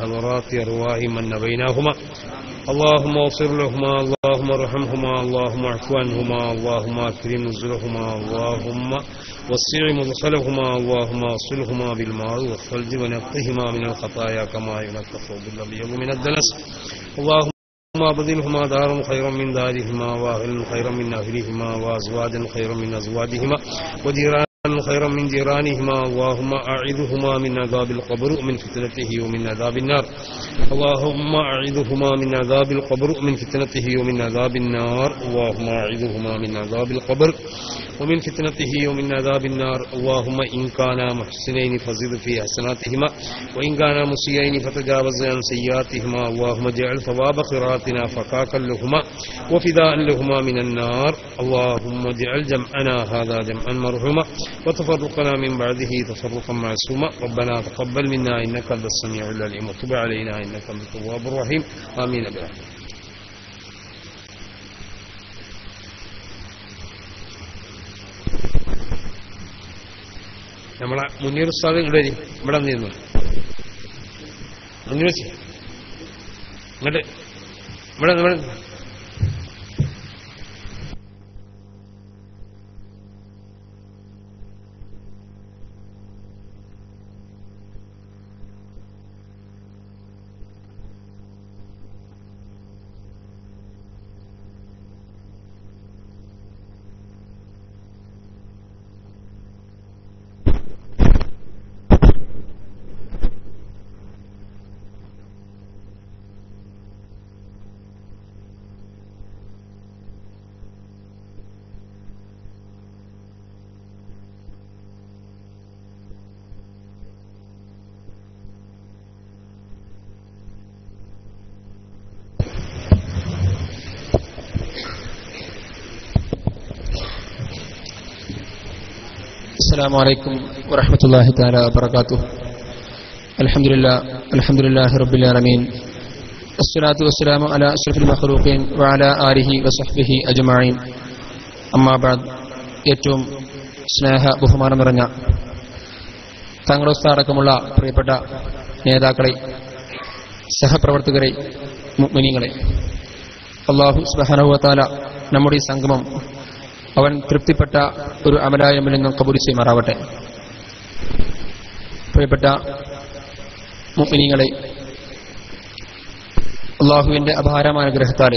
حضرات أرواح من بينهما اللهم اغفر لهما اللهم ارحمهما اللهم اعف عنهما اللهم اكرم نزلهما اللهم وسع مدخلهما اللهم اصلهما بالماء والثلج ونقهما من الخطايا كما ينقى الثوب الابيض من الدنس اللهم أبدلهما دارا خيرا من دارهما وأهلا خيرا من أهلهما وأزواجا خيرا من أزواجهما وجيرانا خيرا من جيرانهما اللهم أعذهما من عذاب القبر ومن فتنته ومن عذاب النار اللهم أعذهما من عذاب القبر ومن فتنته ومن عذاب النار اللهم أعذهما من عذاب القبر ومن فتنته ومن عذاب النار اللهم إن كانا محسنين فزد في حسناتهما وإن كانا مسيئين فتجاوز عن سيئاتهما اللهم اجعل ثواب قراءتنا فكاكا لهما وفداء لهما من النار اللهم اجعل جمعنا هذا جمعا مرحوما وتفرقنا من بعده تفرقا معصوما ربنا تقبل منا إنك أنت السميع العليم وتب علينا إنك أنت التواب الرحيم آمين برحمتك നമ്മളെ മുന്നീർ ഉസ്താദ് ഇവിടെ വരി. ഇവിടെ വന്നിരുന്നു മുന്നീർ വെച്ച് ഇങ്ങോട്ട് ഇവിടെ ഇവിടെ السلام عليكم ورحمة الله تعالى وبركاته الحمد لله الحمد لله رب العالمين الصلاة والسلام على أشرف المخلوقين وعلى آله وصحبه أجمعين أما بعد ഏറ്റവും സ്നേഹ ബഹുമാനം നിറഞ്ഞ തങ്ങളോസ്താടക്കമുള്ള പ്രിയപ്പെട്ട നേതാക്കളെ സഹപ്രവർത്തകരെ മുഗ്മിനികളെ അള്ളാഹു സുബാനുവത്താല നമ്മുടെ ഈ സംഗമം അവൻ തൃപ്തിപ്പെട്ട ഒരു അമലായമിൽ നിന്നും കബൂൽ ചെയ്യുമാറാവട്ടെ പ്രിയപ്പെട്ട മുഅ്മിനീങ്ങളെ അള്ളാഹുവിന്റെ അപാരമായ അനുഗ്രഹത്താൽ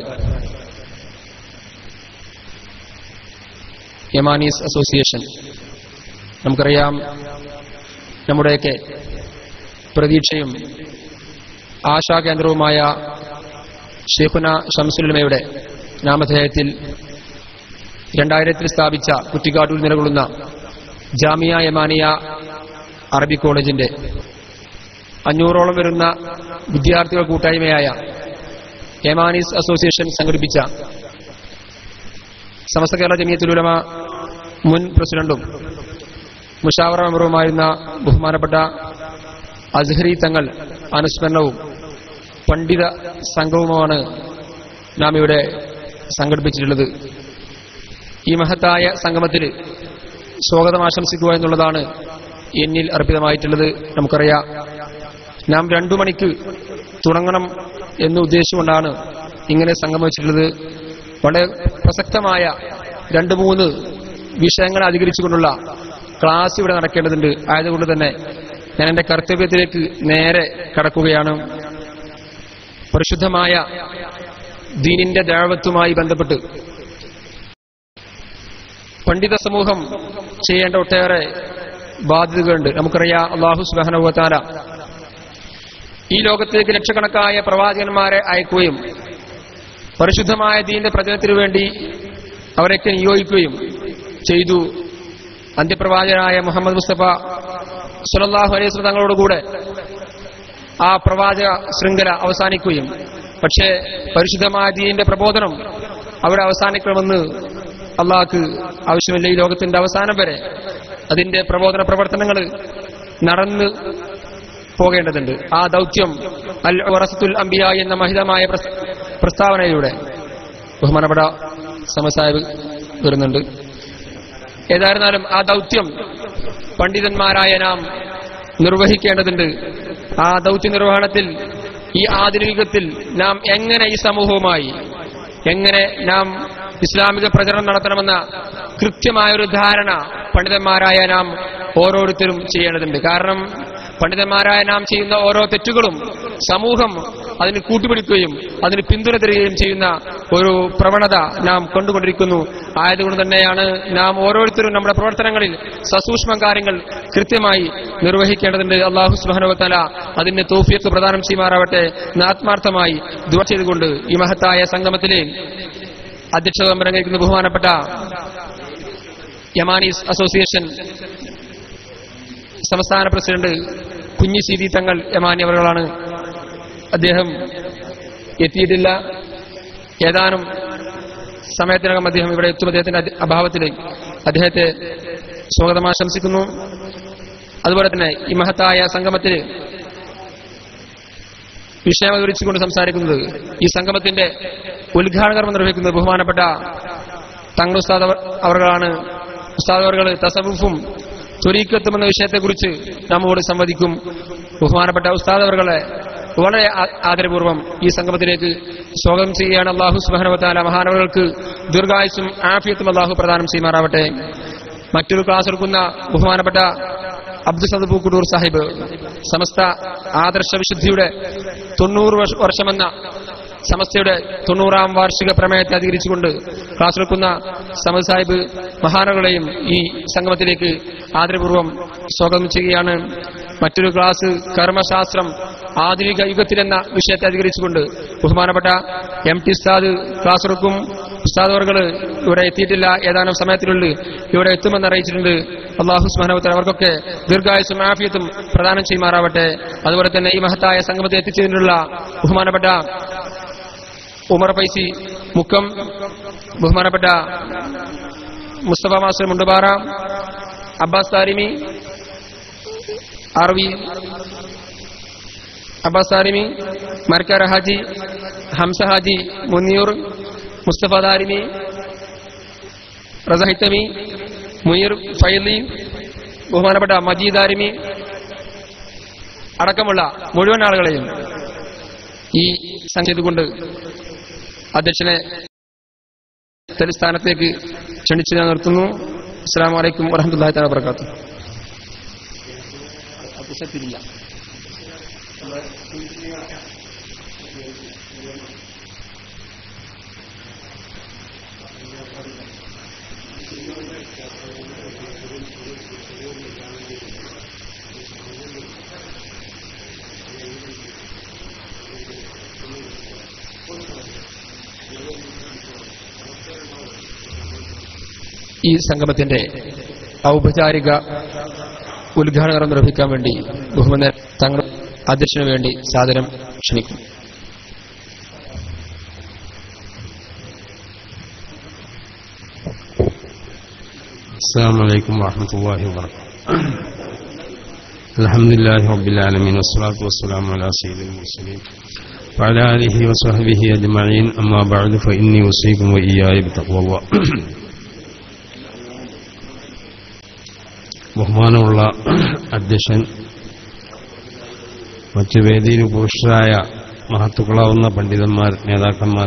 യമാനീസ് അസോസിയേഷൻ നമുക്കറിയാം നമ്മുടെയൊക്കെ പ്രതീക്ഷയും ആശാകേന്ദ്രവുമായ ഷെയ്ഖുന ഷംസുലമയുടെ നാമധേയത്തിൽ രണ്ടായിരത്തിൽ സ്ഥാപിച്ച കുറ്റിക്കാട്ടൂർ നിലകൊള്ളുന്ന ജാമിയ യമാനിയ അറബി കോളേജിന്റെ അഞ്ഞൂറോളം വരുന്ന വിദ്യാർത്ഥികൾ കൂട്ടായ്മയായ യമാനീസ് അസോസിയേഷൻ സംഘടിപ്പിച്ച സമസ്ത കേരള ജമിയത്തുലുലമ മുൻ പ്രസിഡന്റും മുഷാവറ മെമ്പറുമായിരുന്ന ബഹുമാനപ്പെട്ട അസ്ഹരി തങ്ങൾ അനുസ്മരണവും പണ്ഡിത സംഘവുമാണ് നാം ഇവിടെ സംഘടിപ്പിച്ചിട്ടുള്ളത് ഈ മഹത്തായ സംഗമത്തിൽ സ്വാഗതം ആശംസിക്കുക എന്നുള്ളതാണ് എന്നിൽ അർപ്പിതമായിട്ടുള്ളത് നമുക്കറിയാം നാം രണ്ടു മണിക്ക് തുടങ്ങണം എന്ന് ഉദ്ദേശിച്ചുകൊണ്ടാണ് ഇങ്ങനെ സംഗമിച്ചിട്ടുള്ളത് വളരെ പ്രസക്തമായ രണ്ട് മൂന്ന് വിഷയങ്ങളെ അധികരിച്ചുകൊണ്ടുള്ള ക്ലാസ് ഇവിടെ നടക്കേണ്ടതുണ്ട് ആയതുകൊണ്ട് തന്നെ ഞാൻ എന്റെ കർത്തവ്യത്തിലേക്ക് നേരെ കടക്കുകയാണ് പരിശുദ്ധമായ ദീനിന്റെ ദാവത്തുമായി ബന്ധപ്പെട്ട് പണ്ഡിത സമൂഹം ചെയ്യേണ്ട ഒട്ടേറെ ബാധ്യതകളുണ്ട് നമുക്കറിയാം അള്ളാഹു സുബാനുവത്താല ഈ ലോകത്തേക്ക് ലക്ഷക്കണക്കായ പ്രവാചകന്മാരെ അയക്കുകയും പരിശുദ്ധമായ ദീന്റെ പ്രചരണത്തിനു വേണ്ടി അവരൊക്കെ നിയോഗിക്കുകയും ചെയ്തു അന്ത്യപ്രവാചകനായ മുഹമ്മദ് മുസ്തഫ സുലല്ലാഹു അലൈഹി വസല്ലം തങ്ങളോടുകൂടെ ആ പ്രവാചക ശൃംഖല അവസാനിക്കുകയും പക്ഷേ പരിശുദ്ധമായ ദീനിന്റെ പ്രബോധനം അവിടെ അവസാനിക്കണമെന്ന് അള്ളാഹ്ക്ക് ആവശ്യമില്ല ഈ ലോകത്തിന്റെ അവസാനം വരെ അതിന്റെ പ്രബോധന പ്രവർത്തനങ്ങൾ നടന്ന് പോകേണ്ടതുണ്ട് ആ ദൗത്യം അൽ വറസത്തുൽ അംബിയ എന്ന മഹിതമായ പ്രസ്- പ്രസ്താവനയിലൂടെ ബഹുമാനപ്പെട്ട സമസാഹിബ് വരുന്നുണ്ട് ഏതായിരുന്നാലും ആ ദൗത്യം പണ്ഡിതന്മാരായ നാം നിർവഹിക്കേണ്ടതുണ്ട് ആ ദൗത്യ നിർവഹണത്തിൽ ഈ ആധുനികത്തിൽ നാം എങ്ങനെ ഈ സമൂഹവുമായി എങ്ങനെ നാം ഇസ്ലാമിക പ്രചരണം നടത്തണമെന്ന കൃത്യമായൊരു ധാരണ പണ്ഡിതന്മാരായ നാം ഓരോരുത്തരും ചെയ്യേണ്ടതുണ്ട് കാരണം പണ്ഡിതന്മാരായ നാം ചെയ്യുന്ന ഓരോ തെറ്റുകളും സമൂഹം അതിന് കൂട്ടുപിടിക്കുകയും അതിന് പിന്തുണ തരികയും ചെയ്യുന്ന ഒരു പ്രവണത നാം കൊണ്ടുകൊണ്ടിരിക്കുന്നു ആയതുകൊണ്ട് തന്നെയാണ് നാം ഓരോരുത്തരും നമ്മുടെ പ്രവർത്തനങ്ങളിൽ സസൂക്ഷ്മ കാര്യങ്ങൾ കൃത്യമായി നിർവഹിക്കേണ്ടതുണ്ട് അള്ളാഹു സുബാനുവത്തല അതിന് തോഫിയത്ത് പ്രദാനം ചെയ്യുമാറാവട്ടെ എന്ന് ആത്മാർത്ഥമായി ദുവ ചെയ്തുകൊണ്ട് ഈ മഹത്തായ സംഗമത്തിലെ അധ്യക്ഷത വഹിക്കുന്ന ബഹുമാനപ്പെട്ട യമാനീസ് അസോസിയേഷൻ സംസ്ഥാന പ്രസിഡന്റ് കുഞ്ഞി സീതി തങ്ങൾ യമാനി അവരുകളാണ് അദ്ദേഹം എത്തിയിട്ടില്ല ഏതാനും സമയത്തിനകം അദ്ദേഹം ഇവിടെ എത്തും അദ്ദേഹത്തിന്റെ അധി- അഭാവത്തിൽ അദ്ദേഹത്തെ സ്വാഗതം ആശംസിക്കുന്നു അതുപോലെ തന്നെ ഈ മഹത്തായ സംഗമത്തിൽ വിഷയം വിവരിച്ചുകൊണ്ട് സംസാരിക്കുന്നത് ഈ സംഗമത്തിന്റെ ഉദ്ഘാടനം നിർവഹിക്കുന്നത് ബഹുമാനപ്പെട്ട തങ്ങൾ ഉസ്താദ് അവർ- അവർകളാണ് ഉസ്താദ് അവർകൾ തസവുഫും ത്വരീക്കത്തും എന്ന വിഷയത്തെക്കുറിച്ച് നമ്മോട് സംവദിക്കും ബഹുമാനപ്പെട്ട ഉസ്താദ് അവർകളെ വളരെ ആ- ആദരപൂർവ്വം ഈ സംഗമത്തിലേക്ക് സ്വാഗതം ചെയ്യുകയാണ് അള്ളാഹു സുബാനവത്താല മഹാനവർക്ക് ദീർഘായുസും ആഫിയത്തും അള്ളാഹു പ്രദാനം ചെയ്യുമാറാവട്ടെ മറ്റൊരു ക്ലാസ് എടുക്കുന്ന ബഹുമാനപ്പെട്ട അബ്ദുൽ സദ് പൂക്കുടൂർ സാഹിബ് സമസ്ത ആദർശ വിശുദ്ധിയുടെ തൊണ്ണൂറ് വർഷ- വർഷമെന്ന സമസ്തയുടെ തൊണ്ണൂറാം വാർഷിക പ്രമേയത്തെ അധികരിച്ചുകൊണ്ട് ക്ലാസ് എടുക്കുന്ന സമദ് സാഹിബ് മഹാനകളെയും ഈ സംഗമത്തിലേക്ക് ആദരപൂർവ്വം സ്വാഗതം ചെയ്യുകയാണ് മറ്റൊരു ക്ലാസ് കർമ്മശാസ്ത്രം ആധുനിക യുഗത്തിലെന്ന വിഷയത്തെ അധികരിച്ചുകൊണ്ട് ബഹുമാനപ്പെട്ട എം ടി ഉസ്താദ് ക്ലാസ് എടുക്കും ഉസ്താദ് അവർകൾ ഇവിടെ എത്തിയിട്ടില്ല ഏതാനും സമയത്തിനുള്ളിൽ ഇവിടെ എത്തുമെന്ന് അറിയിച്ചിട്ടുണ്ട് അള്ളാഹു സ്മഹനവത്തൻ അവർക്കൊക്കെ ദീർഘായുസും ആഫിയത്തും പ്രദാനം ചെയ്യുമാറാവട്ടെ അതുപോലെ തന്നെ ഈ മഹത്തായ സംഗമത്തെ എത്തിച്ചതിനുള്ള ബഹുമാനപ്പെട്ട ഉമർ പൈസി മുക്കം ബഹുമാനപ്പെട്ട മുസ്തഫ മാസ്റ്റർ മുണ്ടുപാറ അബ്ബാസ് താരിമി അറവി അബ്ബാസ് താരിമി മർക്കർ ഹാജി ഹംസ ഹാജി മുന്നിയൂർ മുസ്തഫ താരിമി റസ ഹിത്തമി മുയർ ഫൈലി ബഹുമാനപ്പെട്ട മജീദ് ആരിമി അടക്കമുള്ള മുഴുവൻ ആളുകളെയും ഈ സംഗതി കൊണ്ട് അധ്യക്ഷനെ തലസ്ഥാനത്തേക്ക് ക്ഷണിച്ച് ഞാൻ നിർത്തുന്നു അസ്സാം വലൈക്കും വറഹമത്തല്ലാഹി തആല വബറകാതുഹു ഈ സംഗമത്തിന്റെ ഔപചാരിക ഉദ്ഘാടനം നിർവഹിക്കാൻ വേണ്ടി ബഹുമാന തങ്ങൾ അധ്യക്ഷന് വേണ്ടി സാദരം ക്ഷണിക്കും السلام عليكم ورحمة الله وبركاته الحمد لله رب العالمين والصلاة والسلام على سيد المرسلين وعلى آله وصحبه أجمعين أما بعد فإني أوصيكم وإياي بتقوى الله ബഹുമാനമുള്ള അധ്യക്ഷൻ മറ്റു വേദിയിൽ പുരുഷരായ മഹത്തുക്കളാവുന്ന പണ്ഡിതന്മാർ നേതാക്കന്മാർ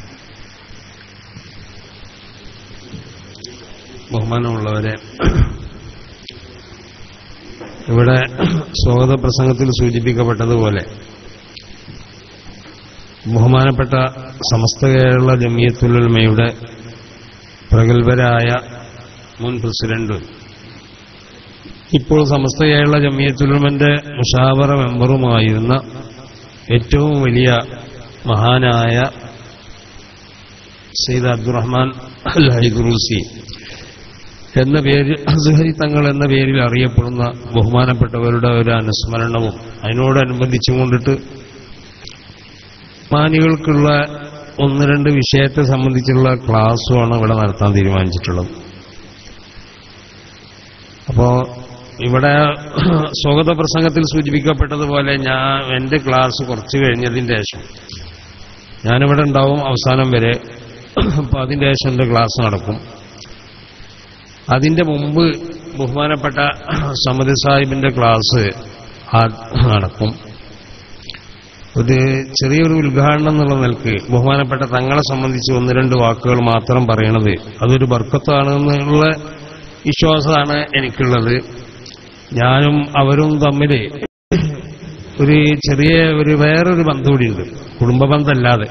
ബഹുമാനമുള്ളവരെ ഇവിടെ സ്വാഗത പ്രസംഗത്തിൽ സൂചിപ്പിക്കപ്പെട്ടതുപോലെ ബഹുമാനപ്പെട്ട സമസ്ത കേരള ജമിയത്തുലമയുടെ പ്രഗത്ഭരായ മുൻ പ്രസിഡന്റ് ഇപ്പോൾ സമസ്ത കേരള ജമിയത്തുലമന്റെ മുഷാവറ മെമ്പറുമായിരുന്ന ഏറ്റവും വലിയ മഹാനായ സെയ്ദ് അബ്ദുറഹ്മാൻ അൽ ഹൈദുറൂസി എന്ന പേരിൽ അസ്ഹരി തങ്ങൾ എന്ന പേരിൽ അറിയപ്പെടുന്ന ബഹുമാനപ്പെട്ടവരുടെ ഒരു അനുസ്മരണവും അതിനോടനുബന്ധിച്ചും കൊണ്ടിട്ട് മാനികൾക്കുള്ള ഒന്ന് രണ്ട് വിഷയത്തെ സംബന്ധിച്ചുള്ള ക്ലാസ്സുമാണ് ഇവിടെ നടത്താൻ തീരുമാനിച്ചിട്ടുള്ളത് അപ്പോ ഇവിടെ സ്വാഗത പ്രസംഗത്തിൽ സൂചിപ്പിക്കപ്പെട്ടതുപോലെ ഞാൻ എന്റെ ക്ലാസ് കുറച്ച് കഴിഞ്ഞതിന്റെ ശേഷം ഞാനിവിടെ ഉണ്ടാവും അവസാനം വരെ അപ്പൊ അതിന്റെ ശേഷം എന്റെ ക്ലാസ് നടക്കും അതിന്റെ മുമ്പ് ബഹുമാനപ്പെട്ട സമതി സാഹിബിന്റെ ക്ലാസ് ആ- നടക്കും ഒരു ചെറിയൊരു ഉദ്ഘാടനം എന്നുള്ള നിലക്ക് ബഹുമാനപ്പെട്ട തങ്ങളെ സംബന്ധിച്ച് ഒന്ന് രണ്ട് വാക്കുകൾ മാത്രം പറയണത് അതൊരു ബർക്കത്താണ് എന്നുള്ള വിശ്വാസമാണ് എനിക്കുള്ളത് ഞാനും അവരും തമ്മിൽ ഒരു ചെറിയ ഒരു വേറൊരു ബന്ധം കൂടിയുണ്ട് കുടുംബ ബന്ധമല്ലാതെ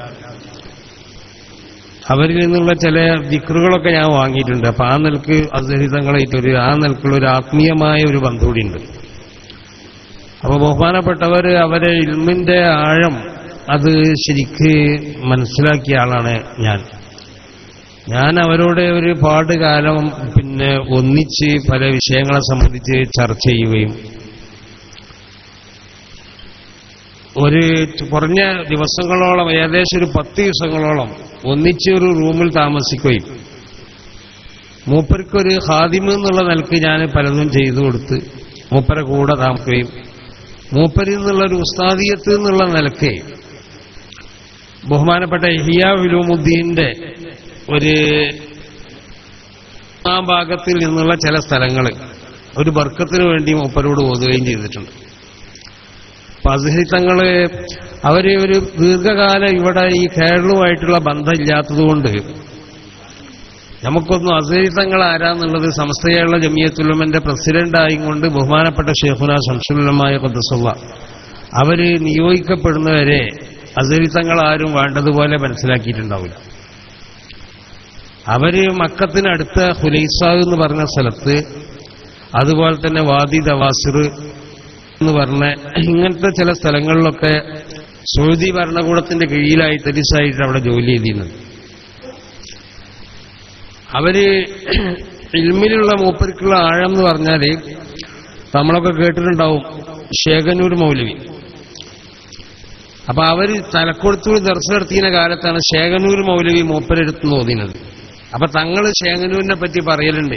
അവരിൽ നിന്നുള്ള ചില ദിക്റുകളൊക്കെ ഞാൻ വാങ്ങിയിട്ടുണ്ട് അപ്പൊ ആ നിലക്ക് അസഹിതങ്ങളായിട്ടൊരു ആ നിലക്കുള്ള ഒരു ആത്മീയമായ ഒരു ബന്ധം കൂടിയുണ്ട് അപ്പൊ ബഹുമാനപ്പെട്ടവര് അവരെ ഇൽമിന്റെ ആഴം അത് ശരിക്ക് മനസ്സിലാക്കിയ ആളാണ് ഞാൻ ഞാൻ അവരോട് ഒരു പാട് കാലം പിന്നെ ഒന്നിച്ച് പല വിഷയങ്ങളെ സംബന്ധിച്ച് ചർച്ച ചെയ്യുകയും ഒരു കുറഞ്ഞ ദിവസങ്ങളോളം ഏകദേശം ഒരു പത്ത് ദിവസങ്ങളോളം ഒന്നിച്ച് ഒരു റൂമിൽ താമസിക്കുകയും മൂപ്പർക്കൊരു ഹാദിമ് എന്നുള്ള നിലക്ക് ഞാൻ പലതും ചെയ്തു കൊടുത്ത് മൂപ്പരെ കൂടെ താമസിക്കുകയും മൂപ്പരിൽ നിന്നുള്ള ഒരു ഉസ്താദിയത്ത് എന്നുള്ള നിലക്ക് ബഹുമാനപ്പെട്ട ഹിയ വിലൂമുദ്ദീന്റെ ഒരു ആ ഭാഗത്തിൽ നിന്നുള്ള ചില സ്ഥലങ്ങൾ ഒരു ബർക്കത്തിന് വേണ്ടി മൂപ്പരോട് ഓതുകയും ചെയ്തിട്ടുണ്ട് അപ്പൊ അസഹിത്തങ്ങള് അവര് ഒരു ദീർഘകാലം ഇവിടെ ഈ കേരളവുമായിട്ടുള്ള ബന്ധമില്ലാത്തതുകൊണ്ട് നമുക്കൊന്നും അസഹിത്തങ്ങൾ ആരാന്നുള്ളത് സമസ്ത കേരള ജമിയത്തുലമന്റെ പ്രസിഡന്റായും കൊണ്ട് ബഹുമാനപ്പെട്ട ഷെയ്ഖുന ശംസുലമായ പദ്സുള്ള അവര് നിയോഗിക്കപ്പെടുന്നവരെ അസഹിത്തങ്ങൾ ആരും വേണ്ടതുപോലെ മനസ്സിലാക്കിയിട്ടുണ്ടാവില്ല അവര് മക്കത്തിനടുത്ത ഹുലൈസാവ് എന്ന് പറഞ്ഞ സ്ഥലത്ത് അതുപോലെ തന്നെ വാദി ദവാസിർ എന്ന് പറഞ്ഞ ഇങ്ങനത്തെ ചില സ്ഥലങ്ങളിലൊക്കെ സൗദി ഭരണകൂടത്തിന്റെ കീഴിലായി തെരിസായിട്ട് അവിടെ ജോലി ചെയ്തിരുന്നത് അവര് ഇൽമിലുള്ള മൂപ്പർക്കുള്ള ആഴം എന്ന് പറഞ്ഞാല് നമ്മളൊക്കെ കേട്ടിട്ടുണ്ടാവും ശേഖനൂർ മൗലവി അപ്പൊ അവര് തലക്കൊടുത്തൂർ ദർശനം നടത്തിയ കാലത്താണ് ശേഖനൂർ മൗലവി മൂപ്പരെടുത്ത് നോദിനത് അപ്പൊ തങ്ങള് ശേഖനൂരിനെ പറ്റി പറയലുണ്ട്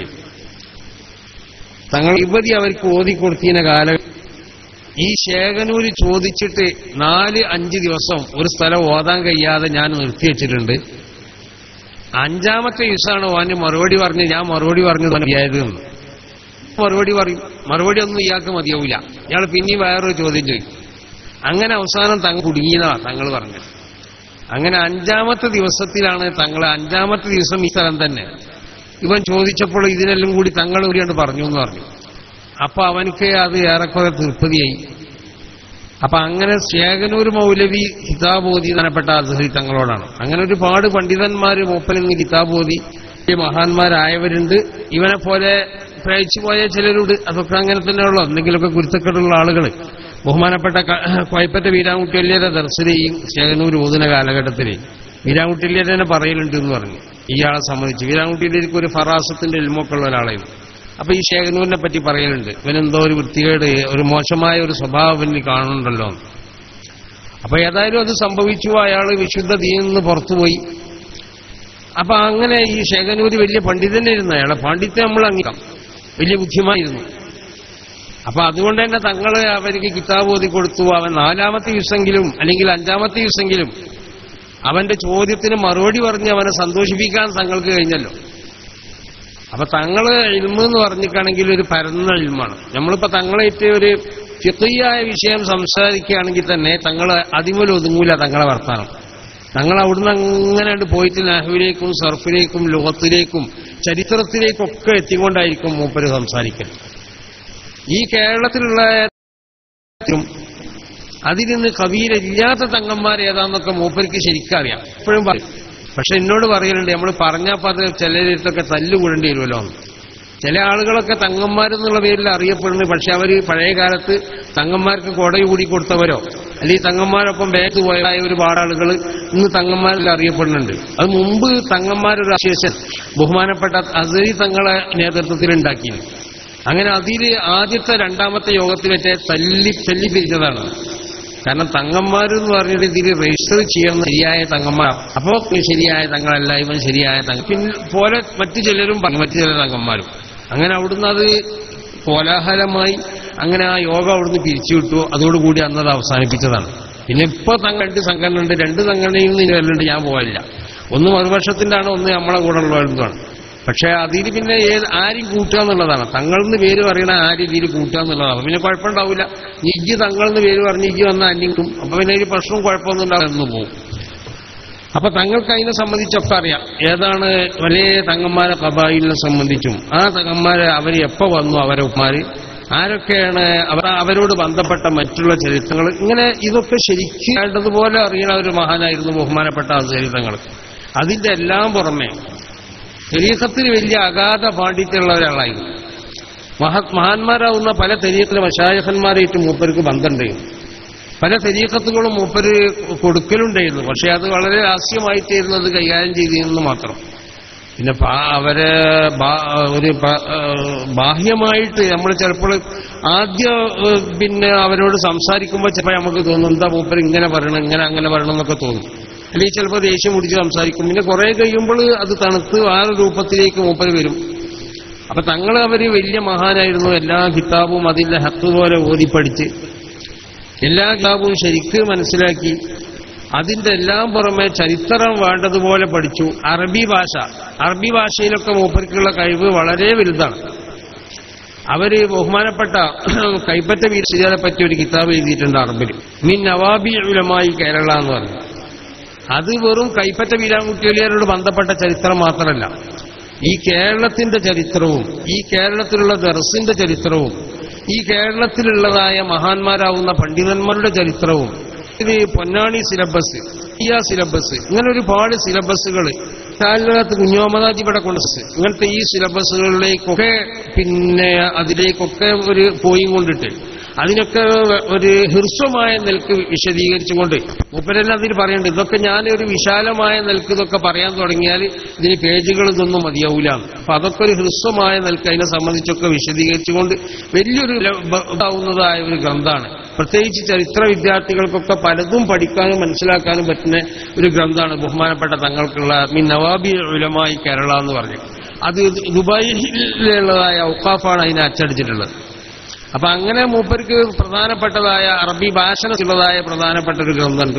തങ്ങൾ യുവതി അവർക്ക് ഓതിക്കൊടുത്തിയ കാലം ഈ ശേഖനൂര് ചോദിച്ചിട്ട് നാല് അഞ്ച് ദിവസം ഒരു സ്ഥലം ഓതാൻ കഴിയാതെ ഞാൻ നിർത്തിവെച്ചിട്ടുണ്ട് അഞ്ചാമത്തെ ദിവസമാണ് ഓന് മറുപടി പറഞ്ഞ് ഞാൻ മറുപടി പറഞ്ഞത് മതിയായത് എന്ന് മറുപടി പറയും മറുപടി ഒന്നും ഇയാൾക്ക് മതിയാവില്ല ഇയാൾ പിന്നെയും വേറൊരു ചോദ്യം ചോദിക്കും അങ്ങനെ അവസാനം തങ്ങൾ കുടുങ്ങിയതാ തങ്ങൾ പറഞ്ഞത് അങ്ങനെ അഞ്ചാമത്തെ ദിവസത്തിലാണ് തങ്ങൾ അഞ്ചാമത്തെ ദിവസം ഈ സ്ഥലം തന്നെ ഇവൻ ചോദിച്ചപ്പോൾ ഇതിനെല്ലാം കൂടി തങ്ങൾ കൂടിയാണ് പറഞ്ഞു എന്ന് പറഞ്ഞു അപ്പൊ അവനക്ക് അത് ഏറെക്കുറെ തൃപ്തിയായി അപ്പൊ അങ്ങനെ ശേഖനൂർ മൗലവി ഹിതാബോധി നനപ്പെട്ട അസഹി തങ്ങളോടാണ് അങ്ങനെ ഒരുപാട് പണ്ഡിതന്മാര് മൂപ്പനിൽ നിന്ന് കിതാബോധി മഹാന്മാരായവരുണ്ട് ഇവനെ പോലെ പ്രയച്ചു പോയ ചിലരുണ്ട് അതൊക്കെ അങ്ങനെ തന്നെയുള്ള എന്തെങ്കിലുമൊക്കെ കുരുത്തക്കെട്ടുള്ള ആളുകൾ ബഹുമാനപ്പെട്ട കൊയപ്പറ്റ വീരാൻകുട്ടിയല്ലിയുടെ ദർശനയും ശേഖനൂർ ഓതുന്ന കാലഘട്ടത്തിൽ വീരാൻകുട്ടിയല്ലിയെ തന്നെ പറയലുണ്ട് എന്ന് പറഞ്ഞു ഇയാളെ സംബന്ധിച്ച് വീരാൻകുട്ടിയിലേക്ക് ഒരു ഫറാസത്തിന്റെ എൽമൊക്കെ ഉള്ള ഒരാളായിരുന്നു അപ്പൊ ഈ ശേഖനൂരിനെ പറ്റി പറയലുണ്ട് ഇവനെന്തോ ഒരു വൃത്തികേട് ഒരു മോശമായ ഒരു സ്വഭാവം ഇവനിൽ കാണുന്നുണ്ടല്ലോ അപ്പൊ ഏതായാലും അത് സംഭവിച്ചു അയാൾ വിശുദ്ധ ദീനിൽ നിന്ന് പുറത്തുപോയി അപ്പൊ അങ്ങനെ ഈ ശേഖനൂര് വലിയ പണ്ഡിതനായിരുന്നു അയാളെ പാണ്ഡിത്യം നമ്മൾ അംഗീകാരം വലിയ ബുദ്ധിമായിരുന്നു അപ്പൊ അതുകൊണ്ട് തന്നെ തങ്ങള് അവർക്ക് കിതാബ് ഓതി കൊടുത്തു അവൻ നാലാമത്തെ ദിവസമെങ്കിലും അല്ലെങ്കിൽ അഞ്ചാമത്തെ ദിവസമെങ്കിലും അവന്റെ ചോദ്യത്തിന് മറുപടി പറഞ്ഞ് അവനെ സന്തോഷിപ്പിക്കാൻ തങ്ങൾക്ക് കഴിഞ്ഞല്ലോ അപ്പൊ തങ്ങള് ഇൽമെന്ന് പറഞ്ഞിട്ടാണെങ്കിൽ ഒരു പരന്ന ഇൽമാണ് നമ്മളിപ്പോ തങ്ങളേറ്റ് ഒരു ഫിഖിയായ വിഷയം സംസാരിക്കുകയാണെങ്കിൽ തന്നെ തങ്ങൾ അതിമൂല ഒതുങ്ങൂല തങ്ങളെ വർത്താനം തങ്ങൾ അവിടുന്ന് അങ്ങനെ പോയിട്ട് നഹുവിലേക്കും സർഫിലേക്കും ലോകത്തിലേക്കും ചരിത്രത്തിലേക്കൊക്കെ എത്തിക്കൊണ്ടായിരിക്കും മൂപ്പര് സംസാരിക്കൽ ഈ കേരളത്തിലുള്ള അതിൽ നിന്ന് കവിയിലില്ലാത്ത തങ്ങന്മാർ ഏതാന്നൊക്കെ മൂപ്പർക്ക് ശരിക്കും അറിയാം എപ്പോഴും പറയും പക്ഷെ എന്നോട് പറയലുണ്ട് നമ്മൾ പറഞ്ഞപ്പോൾ അത് ചിലരിടത്തൊക്കെ തല്ലുകൂടേണ്ടി വരുമല്ലോ എന്ന്. ചില ആളുകളൊക്കെ തങ്ങന്മാരെന്നുള്ള പേരിൽ അറിയപ്പെടുന്നു പക്ഷെ അവർ പഴയ കാലത്ത് തങ്ങന്മാർക്ക് കൊട കൂടി കൊടുത്തവരോ അല്ലെങ്കിൽ തങ്ങന്മാരൊപ്പം ബാറ്റ് പോയതായ ഒരുപാട് ആളുകൾ ഇന്ന് തങ്ങന്മാരിൽ അറിയപ്പെടുന്നുണ്ട് അത് മുമ്പ് തങ്ങന്മാരൊരു അസോസിയേഷൻ ബഹുമാനപ്പെട്ട അസരി തങ്ങളെ നേതൃത്വത്തിൽ ഉണ്ടാക്കിയിരുന്നു അങ്ങനെ അതിൽ ആദ്യത്തെ രണ്ടാമത്തെ യോഗത്തിൽ വെച്ച് തല്ലി തല്ലി പിരിച്ചതാണ് കാരണം തങ്ങന്മാരെന്ന് പറഞ്ഞിട്ട് ഇതിൽ രജിസ്റ്റർ ചെയ്യുന്ന ശരിയായ തങ്ങന്മാർ അപ്പോ ശരിയായ തങ്ങളല്ല ഇവൻ ശരിയായ തങ്ങ പിന്നെ പോലെ മറ്റു ചിലരും പറഞ്ഞു മറ്റു ചില തങ്ങന്മാരും അങ്ങനെ അവിടുന്ന് അത് കോലാഹലമായി അങ്ങനെ ആ യോഗ അവിടുന്ന് പിരിച്ചുവിട്ടു അതോടുകൂടി അന്നത് അവസാനിപ്പിച്ചതാണ് പിന്നെ ഇപ്പൊ തങ്ങ രണ്ട് സംഘടന ഉണ്ട് രണ്ട് സംഘടനയിൽ നിന്ന് വരുന്നുണ്ട് ഞാൻ പോകില്ല ഒന്ന് മറുപക്ഷത്തിന്റെ ആണ് ഒന്ന് നമ്മളെ കൂടെ ഉള്ളവരുന്നതാണ് പക്ഷെ അതിൽ പിന്നെ ഏത് ആരും കൂട്ടുക എന്നുള്ളതാണ് തങ്ങളെന്ന് പേര് പറയണ ആരും ഇതിൽ കൂട്ടുക എന്നുള്ളതാണ് അപ്പൊ പിന്നെ കുഴപ്പമുണ്ടാവില്ല ഇജ്ജ് തങ്ങളെന്ന് പേര് പറഞ്ഞ് ഇജ്ജ് വന്ന അന്യക്കും അപ്പൊ പിന്നെ ഒരു പ്രശ്നവും കുഴപ്പമൊന്നും ഉണ്ടാകുന്നു പോകും അപ്പൊ തങ്ങൾക്ക് അതിനെ സംബന്ധിച്ചൊക്കെ അറിയാം ഏതാണ് വലിയ തങ്ങന്മാരെ കബായിലിനെ സംബന്ധിച്ചും ആ തങ്ങന്മാരെ അവർ എപ്പോ വന്നു അവരെ ഉപ്പമാര് ആരൊക്കെയാണ് അവർ അവരോട് ബന്ധപ്പെട്ട മറ്റുള്ള ചരിത്രങ്ങൾ ഇങ്ങനെ ഇതൊക്കെ ശരിക്കും വേണ്ടതുപോലെ അറിയണ ഒരു മഹാനായിരുന്നു ബഹുമാനപ്പെട്ട ആ ചരിത്രങ്ങൾ അതിന്റെ എല്ലാം പുറമെ തെരീക്കത്തിന് വലിയ അഗാധ പാണ്ഡിത്യമുള്ള ഒരാളായിരുന്നു മഹ മഹാന്മാരാവുന്ന പല തെരീക്കിലെ മഷായഹന്മാരായിട്ട് മൂപ്പർക്ക് ബന്ധമുണ്ടായിരുന്നു പല തെരീക്കത്തുകളും മൂപ്പര് കൊടുക്കലുണ്ടായിരുന്നു പക്ഷെ അത് വളരെ ഹാസ്യമായിട്ടായിരുന്നു അത് കൈകാര്യം ചെയ്തിരുന്നു മാത്രം പിന്നെ പാ- അവര് ബാ- ഒരു ബ- ഏഹ് ബാഹ്യമായിട്ട് നമ്മൾ ചിലപ്പോൾ ആദ്യ ഏഹ് പിന്നെ അവരോട് സംസാരിക്കുമ്പോൾ ചിലപ്പോൾ നമുക്ക് തോന്നും എന്താ മൂപ്പർ ഇങ്ങനെ പറയണം ഇങ്ങനെ അങ്ങനെ പറയണം എന്നൊക്കെ തോന്നും അല്ലെങ്കിൽ ചിലപ്പോൾ ദേഷ്യം പിടിച്ച് സംസാരിക്കും പിന്നെ കുറെ കഴിയുമ്പോൾ അത് തണുത്ത് ആ ഒരു രൂപത്തിലേക്ക് മൂപ്പർ വരും അപ്പൊ തങ്ങൾ അവര് വലിയ മഹാനായിരുന്നു എല്ലാ കിതാബും അതിന്റെ ഹത്ത് പോലെ ഓതി പഠിച്ച് എല്ലാ കിതാബും ശരിക്ക് മനസ്സിലാക്കി അതിന്റെ എല്ലാം പുറമെ ചരിത്രം വേണ്ടതുപോലെ പഠിച്ചു അറബി ഭാഷ അറബി ഭാഷയിലൊക്കെ മൂപ്പർക്കുള്ള കഴിവ് വളരെ വലുതാണ് അവര് ബഹുമാനപ്പെട്ട കൈപ്പറ്റ വീരശിരിയെ പറ്റി ഒരു കിതാബ് എഴുതിയിട്ടുണ്ട് അറബിൽ മിൻ നവാബി ഉലമായി കേരള എന്ന് പറഞ്ഞു അത് വെറും കൈപ്പറ്റ വീരാൻകുട്ടികളിയരോട് ബന്ധപ്പെട്ട ചരിത്രം മാത്രമല്ല ഈ കേരളത്തിന്റെ ചരിത്രവും ഈ കേരളത്തിലുള്ള ദർസിന്റെ ചരിത്രവും ഈ കേരളത്തിലുള്ളതായ മഹാന്മാരാവുന്ന പണ്ഡിതന്മാരുടെ ചരിത്രവും ഇത് പൊന്നാണി സിലബസ് ഇയ സിലബസ് ഇങ്ങനെ ഒരുപാട് സിലബസുകൾ കാലിനകത്ത് കുഞ്ഞോമദാജി ഇവിടെ കൊണ്ട് ഇങ്ങനത്തെ ഈ സിലബസുകളിലേക്കൊക്കെ പിന്നെ അതിലേക്കൊക്കെ ഒരു പോയി കൊണ്ടിട്ട് അതിനൊക്കെ ഒരു ഹൃസ്വമായ നിലക്ക് വിശദീകരിച്ചുകൊണ്ട് മൂപ്പരെല്ലാം അതിൽ പറയുന്നുണ്ട് ഇതൊക്കെ ഞാൻ ഒരു വിശാലമായ നിലക്ക് ഇതൊക്കെ പറയാൻ തുടങ്ങിയാൽ ഇതിന് പേജുകൾ ഇതൊന്നും മതിയാവൂല അപ്പൊ അതൊക്കെ ഒരു ഹൃസ്വമായ നിലക്ക് അതിനെ സംബന്ധിച്ചൊക്കെ വിശദീകരിച്ചുകൊണ്ട് വലിയൊരു ല- ബ- ആവുന്നതായ ഒരു ഗ്രന്ഥമാണ് പ്രത്യേകിച്ച് ചരിത്ര വിദ്യാർത്ഥികൾക്കൊക്കെ പലതും പഠിക്കാനും മനസ്സിലാക്കാനും പറ്റുന്ന ഒരു ഗ്രന്ഥമാണ് ബഹുമാനപ്പെട്ട തങ്ങൾക്കുള്ള മിൻ നവാബി ഉലമായി കേരള എന്ന് പറഞ്ഞു അത് ദുബായിലുള്ളതായ ഔക്കാഫാണ് അതിനെ അച്ചടിച്ചിട്ടുള്ളത് അപ്പൊ അങ്ങനെ മൂപ്പർക്ക് പ്രധാനപ്പെട്ടതായ അറബി ഭാഷണത്തിലുള്ളതായ പ്രധാനപ്പെട്ട ഒരു ഗ്രന്ഥമുണ്ട്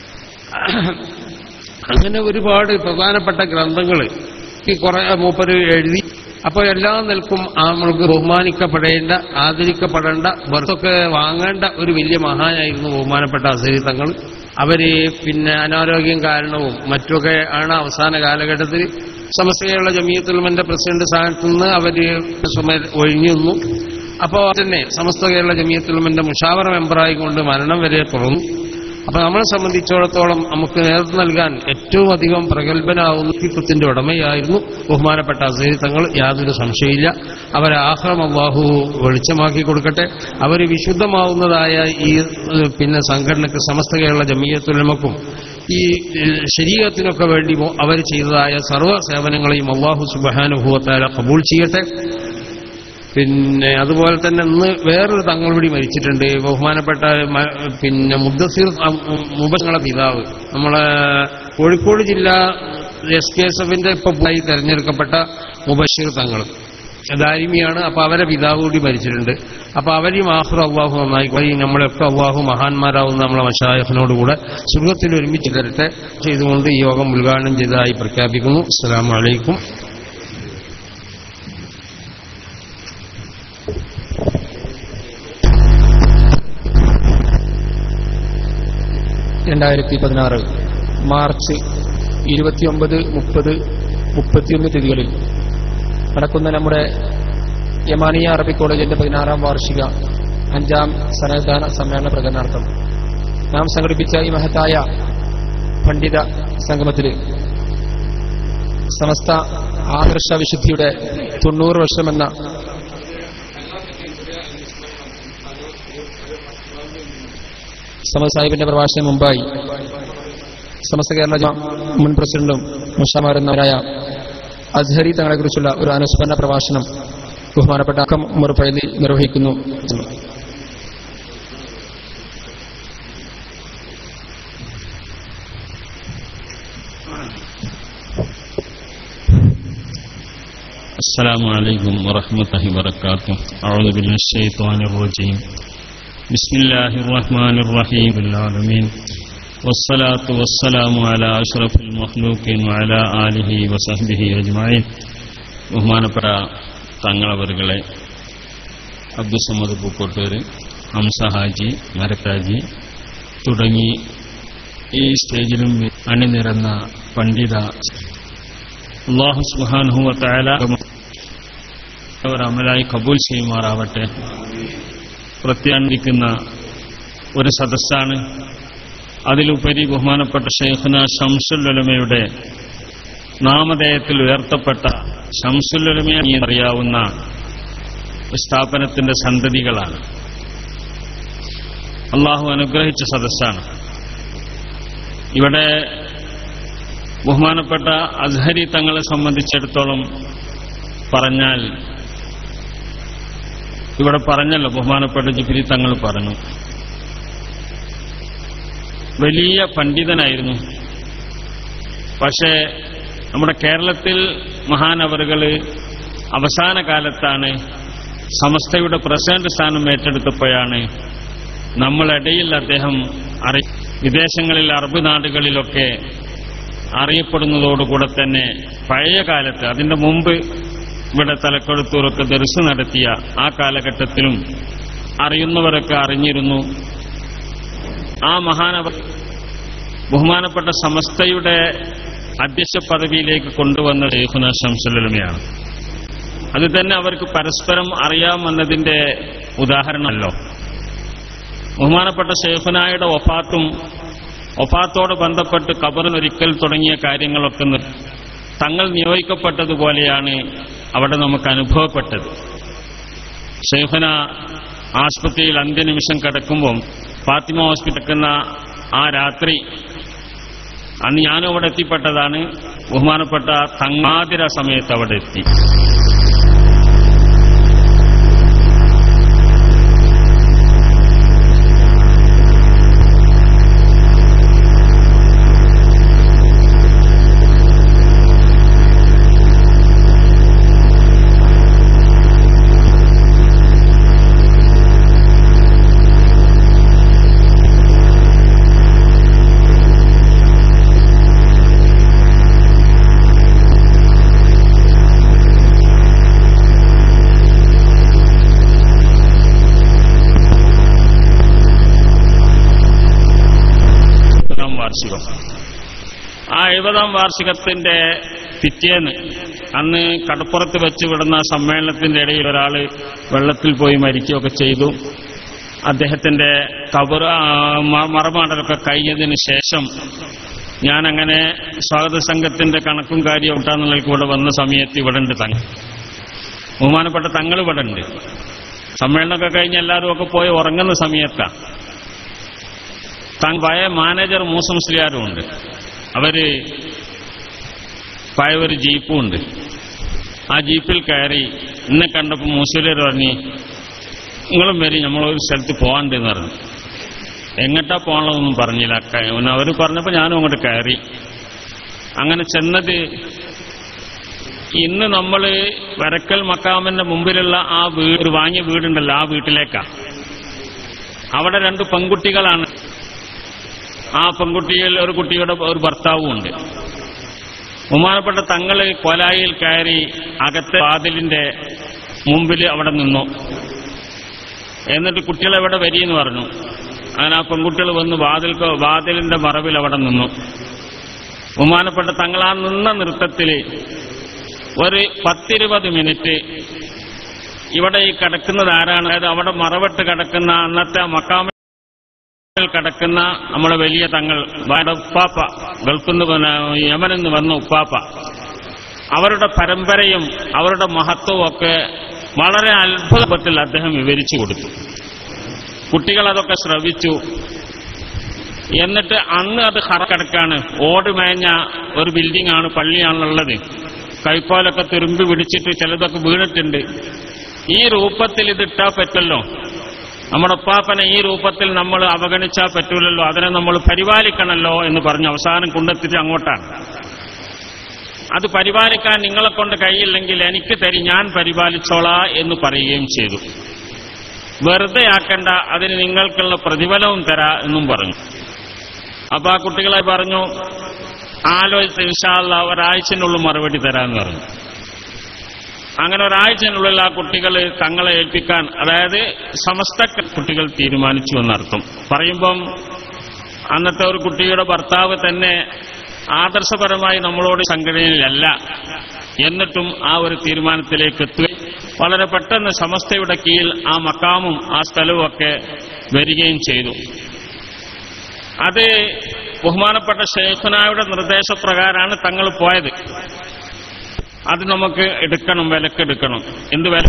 അങ്ങനെ ഒരുപാട് പ്രധാനപ്പെട്ട ഗ്രന്ഥങ്ങൾ ഈ കുറെ മൂപ്പര് എഴുതി അപ്പൊ എല്ലാ നിൽക്കും നമ്മൾക്ക് ബഹുമാനിക്കപ്പെടേണ്ട ആദരിക്കപ്പെടേണ്ട വെറുതൊക്കെ വാങ്ങേണ്ട ഒരു വലിയ മഹാനായിരുന്നു ബഹുമാനപ്പെട്ട അസരി തങ്ങൾ അവര് പിന്നെ അനാരോഗ്യം കാരണവും മറ്റൊക്കെ ആണ് അവസാന കാലഘട്ടത്തിൽ സമസ്ത കേരള ജമീയത്തുൽമന്റെ പ്രസിഡന്റ് സ്ഥാനത്ത് നിന്ന് അവര് സുമ ഒഴിഞ്ഞു നിന്നു അപ്പോ തന്നെ സമസ്ത കേരള ജമീയത്തുൽമന്റെ മുഷാവറ മെമ്പറായി കൊണ്ട് മരണം വരെ തുറന്നു അപ്പൊ നമ്മളെ സംബന്ധിച്ചിടത്തോളം നമുക്ക് നേതൃത്വം നൽകാൻ ഏറ്റവും അധികം പ്രഗത്ഭനാവുന്ന വ്യക്തിത്വത്തിന്റെ ഉടമയായിരുന്നു ബഹുമാനപ്പെട്ട അസൈദ് തങ്ങൾ യാതൊരു സംശയമില്ല അവരെ ആഹ്റം അള്ളാഹു വെളിച്ചമാക്കി കൊടുക്കട്ടെ അവർ വിശുദ്ധമാവുന്നതായ ഈ ഏഹ്, പിന്നെ സംഘടനക്ക് സമസ്ത കേരള ജമീയത്തുലമക്കും ഈ ഏഹ്, ശരീരത്തിനൊക്കെ വേണ്ടി അവർ ചെയ്തതായ സർവ്വ സേവനങ്ങളെയും അള്ളാഹു സുബാനുഭവത്താല കബൂൾ ചെയ്യട്ടെ പിന്നെ അതുപോലെ തന്നെ ഇന്ന് വേറൊരു തങ്ങൾ കൂടി മരിച്ചിട്ടുണ്ട് ബഹുമാനപ്പെട്ട മ- പിന്നെ മുദ്ദസീർ മുബങ്ങളെ പിതാവ് നമ്മളെ കോഴിക്കോട് ജില്ല എസ് കെ എസ് എഫിന്റെ ഇപ്പൊ പുതുതായി തെരഞ്ഞെടുക്കപ്പെട്ട മുബഷീർ തങ്ങൾ ദാരിമിയാണ് അപ്പൊ അവരെ പിതാവ് കൂടി മരിച്ചിട്ടുണ്ട് അപ്പൊ അവരെയും ആഹ്റ അള്ളാഹു നന്നായി അവരെയും നമ്മളെയൊക്കെ അള്ളാഹു മഹാന്മാരാവുന്ന നമ്മളെ മഷായഫിനോടുകൂടെ സുഖത്തിൽ ഒരുമിച്ച് തരട്ടെ ചെയ്തുകൊണ്ട് ഈ യോഗം ഉദ്ഘാടനം ചെയ്തതായി പ്രഖ്യാപിക്കുന്നു അസ്സാം വലൈക്കും രണ്ടായിരത്തി പതിനാറ് മാർച്ച് ഇരുപത്തിയൊമ്പത് മുപ്പത് മുപ്പത്തിയൊന്ന് തീയതികളിൽ നടക്കുന്ന നമ്മുടെ യമാനിയ അറബി കോളേജിന്റെ പതിനാറാം വാർഷിക അഞ്ചാം സന്നദ്ധാന സമ്മേളന പ്രകടനാർത്ഥം നാം സംഘടിപ്പിച്ച ഈ മഹത്തായ പണ്ഡിത സംഗമത്തിൽ സമസ്ത ആദർശ വിശുദ്ധിയുടെ തൊണ്ണൂറ് വർഷമെന്ന സമദ് സാഹിബിന്റെ പ്രഭാഷണം മുമ്പായി സമസ്ത കേരള ജമാ മുൻ പ്രസിഡന്റും മുഷാമാരുന്നവരായ അസ്ഹരി തങ്ങളെക്കുറിച്ചുള്ള ഒരു അനുസ്മരണ പ്രഭാഷണം ബഹുമാനപ്പെട്ട അക്കം ഉമർ ഫൈലി നിർവഹിക്കുന്നു السلام عليكم ورحمة الله وبركاته أعوذ بالله من الشيطان الرجيم بسم الله الرحمن الرحيم العالمين والصلاة والسلام على أشرف المخلوقين وعلى آله وصحبه أجمعين ബഹുമാനപ്പെട്ട തങ്ങളവറുകളെ അബ്ദുസമ്മദ് പൂക്കോട്ടൂർ ഹംസ ഹാജി മരക്കാജി തുടങ്ങി ഈ സ്റ്റേജിലും അണിനിരന്ന പണ്ഡിത അള്ളാഹു സുഹാനുഹുവത്തായ അവർ അമലായി കബൂൽ ചെയ്യുമാറാവട്ടെ പ്രത്യാന്തിക്കുന്ന ഒരു സദസ്സാണ് അതിലുപരി ബഹുമാനപ്പെട്ട ഷെയ്ഖുന ഷംസുല്ലമയുടെ നാമധേയത്തിൽ ഉയർത്തപ്പെട്ട ഷംസുല്ലമയെ അറിയാവുന്ന സ്ഥാപനത്തിന്റെ സന്തതികളാണ് അള്ളാഹു അനുഗ്രഹിച്ച സദസ്സാണ് ഇവിടെ ബഹുമാനപ്പെട്ട അസ്ഹരി തങ്ങളെ സംബന്ധിച്ചിടത്തോളം പറഞ്ഞാൽ ഇവിടെ പറഞ്ഞല്ലോ ബഹുമാനപ്പെട്ട ജിബിരി തങ്ങൾ പറഞ്ഞു വലിയ പണ്ഡിതനായിരുന്നു പക്ഷേ നമ്മുടെ കേരളത്തിൽ മഹാനവറുകൾ അവസാന കാലത്താണ് സമസ്തയുടെ പ്രസിഡന്റ് സ്ഥാനം ഏറ്റെടുത്തപ്പോഴാണ് നമ്മളിടയിൽ അദ്ദേഹം അറി വിദേശങ്ങളിൽ അറബ് നാടുകളിലൊക്കെ അറിയപ്പെടുന്നതോടുകൂടെ തന്നെ പഴയ കാലത്ത് അതിന്റെ മുമ്പ് ഇവിടെ തലക്കൊടുത്തൂരൊക്കെ ദർശ നടത്തിയ ആ കാലഘട്ടത്തിലും അറിയുന്നവരൊക്കെ അറിഞ്ഞിരുന്നു ആ മഹാനവർ ബഹുമാനപ്പെട്ട സമസ്തയുടെ അധ്യക്ഷ പദവിയിലേക്ക് കൊണ്ടുവന്ന ലേഖുന ശംസലമയാണ് അത് തന്നെ അവർക്ക് പരസ്പരം അറിയാമെന്നതിന്റെ ഉദാഹരണമല്ലോ ബഹുമാനപ്പെട്ട ഷെയ്ഖുനായുടെ ഒഫാത്തും ഒഫാത്തോട് ബന്ധപ്പെട്ട് കബറിനൊരിക്കൽ തുടങ്ങിയ കാര്യങ്ങളൊക്കെ നി- തങ്ങൾ നിയോഗിക്കപ്പെട്ടതുപോലെയാണ് അവിടെ നമുക്ക് അനുഭവപ്പെട്ടത് ഷെയ്ഖുന ആശുപത്രിയിൽ അന്ത്യനിമിഷം കിടക്കുമ്പം ഫാത്തിമ ഹോസ്പിറ്റൽ കിടക്കുന്ന ആ രാത്രി അന്ന് ഞാനും അവിടെ എത്തിപ്പെട്ടതാണ് ബഹുമാനപ്പെട്ട തങ്ങാതിര സമയത്ത് അവിടെ എത്തി എഴുപതാം വാർഷികം ആ എഴുപതാം വാർഷികത്തിന്റെ പിറ്റേന്ന് അന്ന് കടപ്പുറത്ത് വെച്ച് വിടുന്ന സമ്മേളനത്തിന്റെ ഇടയിൽ ഒരാൾ വെള്ളത്തിൽ പോയി മരിക്കുകയൊക്കെ ചെയ്തു അദ്ദേഹത്തിന്റെ കബർ മറമാടലൊക്കെ കഴിഞ്ഞതിന് ശേഷം ഞാൻ അങ്ങനെ സ്വാഗത സംഘത്തിന്റെ കണക്കും കാര്യവും ഉണ്ടാന്നുള്ള ഇവിടെ വന്ന സമയത്ത് ഇവിടെ ഉണ്ട് തങ്ങൾ ബഹുമാനപ്പെട്ട തങ്ങൾ ഇവിടെ ഉണ്ട് സമ്മേളനമൊക്കെ കഴിഞ്ഞ് എല്ലാവരും ഒക്കെ പോയി ഉറങ്ങുന്ന സമയത്താണ് താൻ പഴയ മാനേജർ മൂസ മുസ്ലിയാരും ഉണ്ട് അവര് പഴയ ഒരു ജീപ്പും ഉണ്ട് ആ ജീപ്പിൽ കയറി എന്നെ കണ്ടപ്പോൾ മൂസലിയർ പറഞ്ഞു നിങ്ങളും വരി നമ്മളൊരു സ്ഥലത്ത് പോകാണ്ടെന്ന് പറഞ്ഞു എങ്ങട്ടാ പോകണമെന്നൊന്നും പറഞ്ഞില്ല അവർ പറഞ്ഞപ്പോൾ ഞാനും അങ്ങോട്ട് കയറി അങ്ങനെ ചെന്നത് ഇന്ന് നമ്മൾ വരക്കൽ മക്കാമിന്റെ മുമ്പിലുള്ള ആ വീട് വാങ്ങിയ വീടുണ്ടല്ലോ ആ വീട്ടിലേക്കാ അവിടെ രണ്ട് പെൺകുട്ടികളാണ് ആ പെൺകുട്ടിയിൽ ഒരു കുട്ടിയുടെ ഒരു ഭർത്താവും ഉണ്ട് ബഹുമാനപ്പെട്ട തങ്ങള് കൊലായിൽ കയറി അകത്തെ വാതിലിന്റെ മുമ്പിൽ അവിടെ നിന്നു എന്നിട്ട് കുട്ടികളെ എവിടെ വരിയെന്ന് പറഞ്ഞു അങ്ങനെ ആ പെൺകുട്ടികൾ വന്ന് വാതിൽ വാതിലിന്റെ മറവിൽ അവിടെ നിന്നു ബഹുമാനപ്പെട്ട തങ്ങൾ ആ നിന്ന നൃത്തത്തില് ഒരു പത്തിരുപത് മിനിറ്റ് ഇവിടെ ഈ കിടക്കുന്നത് ആരാണ് അതായത് അവിടെ മറവിട്ട് കിടക്കുന്ന അന്നത്തെ മക്കാമ കിടക്കുന്ന നമ്മളെ വലിയ തങ്ങൾ വായുടെ ഉപ്പാപ്പ ഗൾഫിൽ നിന്ന് വന്ന യമനിൽ നിന്ന് വന്ന ഉപ്പാപ്പ അവരുടെ പരമ്പരയും അവരുടെ മഹത്വവും ഒക്കെ വളരെ അത്ഭുതത്തിൽ അദ്ദേഹം വിവരിച്ചു കൊടുത്തു കുട്ടികൾ അതൊക്കെ ശ്രവിച്ചു എന്നിട്ട് അന്ന് അത് കറക്കിടക്കാണ് ഓട് മേഞ്ഞ ഒരു ബിൽഡിംഗ് ആണ് പള്ളിയാണുള്ളത് കൈക്കോലൊക്കെ തുരുമ്പി പിടിച്ചിട്ട് ചിലതൊക്കെ വീണിട്ടുണ്ട് ഈ രൂപത്തിൽ ഇതിട്ടാ പറ്റല്ലോ നമ്മുടെ ഉപ്പാപ്പനെ ഈ രൂപത്തിൽ നമ്മൾ അവഗണിച്ചാൽ പറ്റൂലല്ലോ അതിനെ നമ്മൾ പരിപാലിക്കണമല്ലോ എന്ന് പറഞ്ഞ് അവസാനം കൊണ്ടെത്തിച്ച് അങ്ങോട്ടാണ് അത് പരിപാലിക്കാൻ നിങ്ങളെ കൊണ്ട് കഴിയില്ലെങ്കിൽ എനിക്ക് തരി ഞാൻ പരിപാലിച്ചോളാ എന്ന് പറയുകയും ചെയ്തു വെറുതെ ആക്കണ്ട അതിന് നിങ്ങൾക്കുള്ള പ്രതിഫലവും തരാ എന്നും പറഞ്ഞു അപ്പൊ ആ കുട്ടികളെ പറഞ്ഞു ആലോചിച്ച് ഇൻഷാല്ല ഒരാഴ്ചനുള്ളിൽ മറുപടി തരാന്ന് പറഞ്ഞു അങ്ങനെ ഒരാഴ്ചയിനുള്ളിൽ ആ കുട്ടികൾ തങ്ങളെ ഏൽപ്പിക്കാൻ അതായത് സമസ്ത കുട്ടികൾ തീരുമാനിച്ചു എന്നർത്ഥം പറയുമ്പം അന്നത്തെ ഒരു കുട്ടിയുടെ ഭർത്താവ് തന്നെ ആദർശപരമായി നമ്മളോട് സംഘടനയിലല്ല എന്നിട്ടും ആ ഒരു തീരുമാനത്തിലേക്ക് എത്തുക വളരെ പെട്ടെന്ന് സമസ്തയുടെ കീഴിൽ ആ മക്കാമും ആ സ്ഥലവും ഒക്കെ വരികയും ചെയ്തു അത് ബഹുമാനപ്പെട്ട ഷെയ്ഖുനായുടെ നിർദ്ദേശപ്രകാരമാണ് തങ്ങൾ പോയത് അത് നമുക്ക് എടുക്കണം വിലക്കെടുക്കണം എന്ത് വില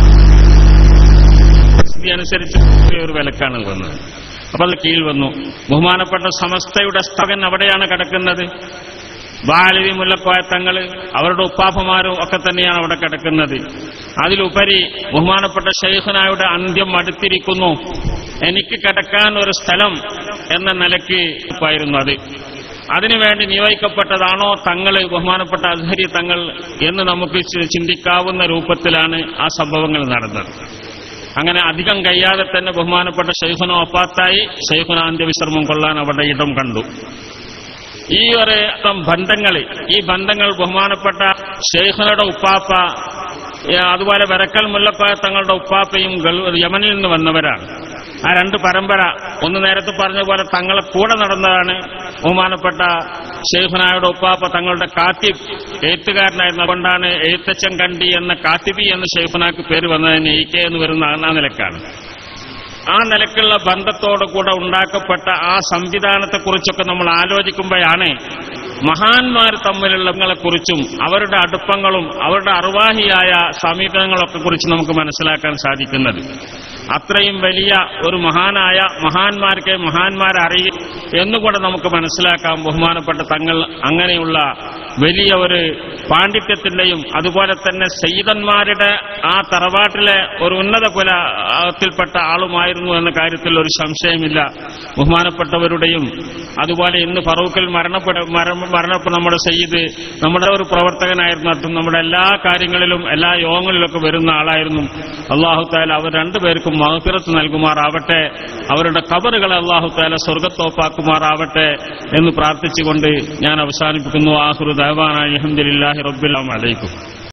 സ്ഥിതി അനുസരിച്ച് ഒരു വിലക്കാണ് വന്നത് അപ്പോൾ അത് കീഴിൽ വന്നു ബഹുമാനപ്പെട്ട സമസ്തയുടെ സ്ഥകൻ അവിടെയാണ് കിടക്കുന്നത് ബാലവി മുല്ലക്കോയ തങ്ങള് അവരുടെ ഉപ്പാപ്പമാരും ഒക്കെ തന്നെയാണ് അവിടെ കിടക്കുന്നത് അതിലുപരി ബഹുമാനപ്പെട്ട ഷെയ്ഖനായുടെ അന്ത്യം അടുത്തിരിക്കുന്നു എനിക്ക് കിടക്കാൻ ഒരു സ്ഥലം എന്ന നിലയ്ക്ക് ആയിരുന്നു അത് അതിനുവേണ്ടി നിയോഗിക്കപ്പെട്ടതാണോ തങ്ങള് ബഹുമാനപ്പെട്ട അസ്ഹരി തങ്ങൾ എന്ന് നമുക്ക് ചി- ചിന്തിക്കാവുന്ന രൂപത്തിലാണ് ആ സംഭവങ്ങൾ നടന്നത് അങ്ങനെ അധികം കഴിയാതെ തന്നെ ബഹുമാനപ്പെട്ട ഷെയ്ഖുന ഒപ്പാത്തായി ഷെയ്ഖുന അന്ത്യവിശ്രമം കൊള്ളാൻ അവിടെ ഇടം കണ്ടു ഈ ഒരു ബന്ധങ്ങൾ ഈ ബന്ധങ്ങൾ ബഹുമാനപ്പെട്ട ഷെയ്ഖുനയുടെ ഉപ്പാപ്പ ഏ, അതുപോലെ വരക്കൽ മുല്ലപ്പായ തങ്ങളുടെ ഉപ്പാപ്പയും ഗൾ- യമനിൽ നിന്ന് വന്നവരാണ് ആ രണ്ട് പരമ്പര ഒന്ന് നേരത്തെ പറഞ്ഞ പോലെ തങ്ങളെ കൂടെ നടന്നതാണ് ബഹുമാനപ്പെട്ട ഷെയ്ഖുനായുടെ ഉപ്പാപ്പ തങ്ങളുടെ കാത്തിബ് എഴുത്തുകാരനായിരുന്നു അതുകൊണ്ടാണ് എഴുത്തച്ഛൻ കണ്ടി എന്ന കാത്തിബി എന്ന ഷെയ്ഖുനാക്ക് പേര് വന്നതിന് ഇ കെ എന്ന് വരുന്ന ആ നിലക്കാണ് ആ നിലക്കുള്ള ബന്ധത്തോടു കൂടെ ഉണ്ടാക്കപ്പെട്ട ആ സംവിധാനത്തെക്കുറിച്ചൊക്കെ നമ്മൾ ആലോചിക്കുമ്പോഴാണ് മഹാന്മാർ തമ്മിലുള്ള കുറിച്ചും അവരുടെ അടുപ്പങ്ങളും അവരുടെ അറുവാഹിയായ സമീപനങ്ങളൊക്കെ കുറിച്ച് നമുക്ക് മനസ്സിലാക്കാൻ സാധിക്കുന്നത് അത്രയും വലിയ ഒരു മഹാനായ മഹാന്മാർക്ക് മഹാന്മാരെ അറിയും എന്നുകൂടെ നമുക്ക് മനസ്സിലാക്കാം ബഹുമാനപ്പെട്ട തങ്ങൾ അങ്ങനെയുള്ള വലിയ ഒരു പാണ്ഡിത്യത്തിന്റെയും അതുപോലെ തന്നെ സയ്യിദന്മാരുടെ ആ തറവാട്ടിലെ ഒരു ഉന്നത കുലത്തിൽപ്പെട്ട ആളുമായിരുന്നു എന്ന കാര്യത്തിൽ ഒരു സംശയമില്ല ബഹുമാനപ്പെട്ടവരുടെയും അതുപോലെ ഇന്ന് ഫറൂഖിൽ മരണപ്പെട മരണ- മരണപ്പെട്ട നമ്മുടെ സയ്യിദ് നമ്മുടെ ഒരു പ്രവർത്തകനായിരുന്നു അതും നമ്മുടെ എല്ലാ കാര്യങ്ങളിലും എല്ലാ യോഗങ്ങളിലൊക്കെ വരുന്ന ആളായിരുന്നു അള്ളാഹു താല അവർ രണ്ടുപേർക്കും മഹഫിറത്ത് നൽകുമാറാവട്ടെ അവരുടെ കബറുകളെ അള്ളാഹു താല സ്വർഗത്തോപ്പാക്കുമാറാവട്ടെ എന്ന് പ്രാർത്ഥിച്ചുകൊണ്ട് ഞാൻ അവസാനിപ്പിക്കുന്നു ആഹുറു ദഹവാനായി അലഹദില്ലാഹി റബ്ബിലാം അലൈക്കും